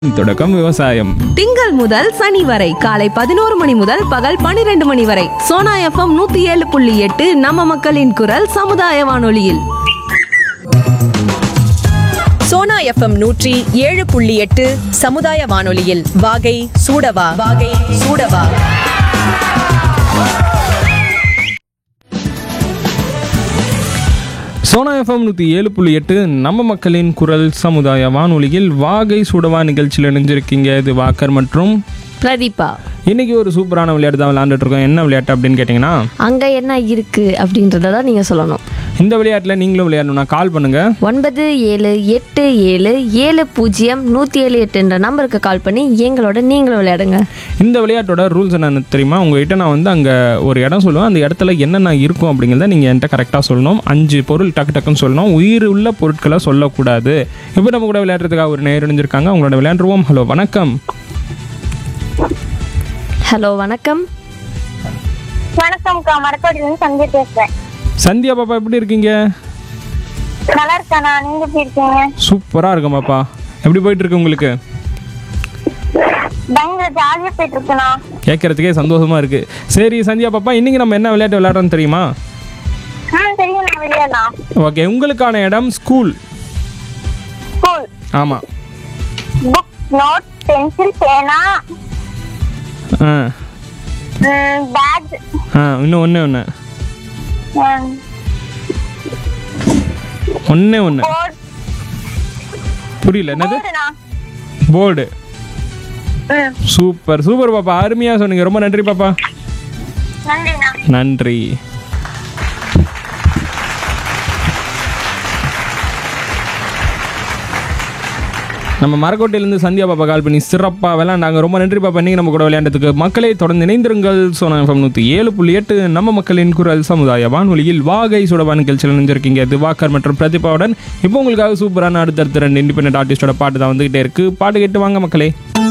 தொடக்கம் விவசாயம் திங்கள் முதல் சனி வரை காலை பதினோரு மணி முதல் பகல் பனிரெண்டு மணி வரை சோனா எஃப்எம் நூத்தி ஏழு புள்ளி எட்டு நம்ம மக்களின் குரல் சமுதாய வானொலியில் சோனா எஃப்எம் நூற்றி ஏழு புள்ளி எட்டு சமுதாய வானொலியில் வாகை சூடவா வாகை சூடவா சோனா எஃப்எம் நூற்றி ஏழு புள்ளி எட்டு நம்ம மக்களின் குரல் சமுதாய வானொலியில் வாகை சுடவா நிகழ்ச்சியில் இணைஞ்சிருக்கீங்க இது வாக்கர் மற்றும் பிரதீபா இன்னைக்கு ஒரு சூப்பரான விளையாட்டு தான் விளையாண்டுட்டு இருக்கோம் என்ன விளையாட்டு அப்படின்னு கேட்டிங்கன்னா அங்க என்ன இருக்கு அப்படின்றத தான் நீங்க சொல்லணும் இந்த விளையாட்டில் நீங்களும் விளையாடணும்னா கால் பண்ணுங்க ஒன்பது ஏழு எட்டு ஏழு ஏழு பூஜ்ஜியம் நூற்றி ஏழு எட்டுன்ற நம்பருக்கு கால் பண்ணி எங்களோட நீங்களும் விளையாடுங்க இந்த விளையாட்டோட ரூல்ஸ் என்னன்னு தெரியுமா உங்ககிட்ட நான் வந்து அங்கே ஒரு இடம் சொல்லுவேன் அந்த இடத்துல என்னென்ன இருக்கும் அப்படிங்கிறத நீங்கள் என்கிட்ட கரெக்டாக சொல்லணும் அஞ்சு பொருள் டக்கு டக்குன்னு சொல்லணும் உயிர் உள்ள பொருட்களை சொல்லக்கூடாது இப்போ நம்ம கூட விளையாடுறதுக்காக ஒரு நேர் இணைஞ்சிருக்காங்க அவங்களோட விளையாண்டுருவோம் ஹலோ வணக்கம் ஹலோ வணக்கம் வணக்கம்க்கா மரக்கோட்டிலிருந்து சந்தியா பேசுறேன் சந்தியா பாப்பா எப்படி இருக்கீங்க நல்லா இருக்காண்ணா நீங்க எப்படி இருக்கீங்க சூப்பராக இருக்கும் பாப்பா எப்படி போயிட்டு இருக்கு உங்களுக்கு பயங்கர ஜாலியா போயிட்டு இருக்குண்ணா கேட்கறதுக்கே சந்தோஷமா இருக்கு சரி சந்தியா பாப்பா இன்னைக்கு நம்ம என்ன விளையாட்டு விளையாடுறோம்னு தெரியுமா ஆ தெரியும் நான் விளையாடலாம் ஓகே உங்களுக்கான இடம் ஸ்கூல் ஸ்கூல் ஆமாம் புக் நோட் பென்சில் பேனா ஆ பேக் ஆ இன்னும் ஒன்று ஒன்று ஒன்றே ஒன்று போர்ட் புரியல என்னது போர்டுண்ணா போர்டு ம் சூப்பர் சூப்பர் பாப்பா அருமையாக சொன்னீங்க ரொம்ப நன்றி பாப்பா நன்றிண்ணா நன்றி நம்ம மரக்கோட்டையிலேருந்து சந்தியா பாப்பா கால் பண்ணி சிறப்பாக விளையாண்டாங்க ரொம்ப நன்றி பாப்பா நீங்கள் நம்ம கூட விளையாண்டதுக்கு மக்களை தொடர்ந்து இணைந்திருங்கள் சோனா எஃப்எம் நூற்றி ஏழு புள்ளி எட்டு நம்ம மக்களின் குரல் சமுதாய வானொலியில் வாகை சுடவா நிகழ்ச்சியில் நினைஞ்சிருக்கீங்க திவாகர் மற்றும் பிரதிபாவுடன் இப்போ உங்களுக்காக சூப்பரான அடுத்தடுத்த ரெண்டு இண்டிபெண்டன்ட் ஆர்டிஸ்டோட பாட்டு தான் வந்துகிட்டே இருக்கு பாட்டு கேட்டு வாங்க மக்களே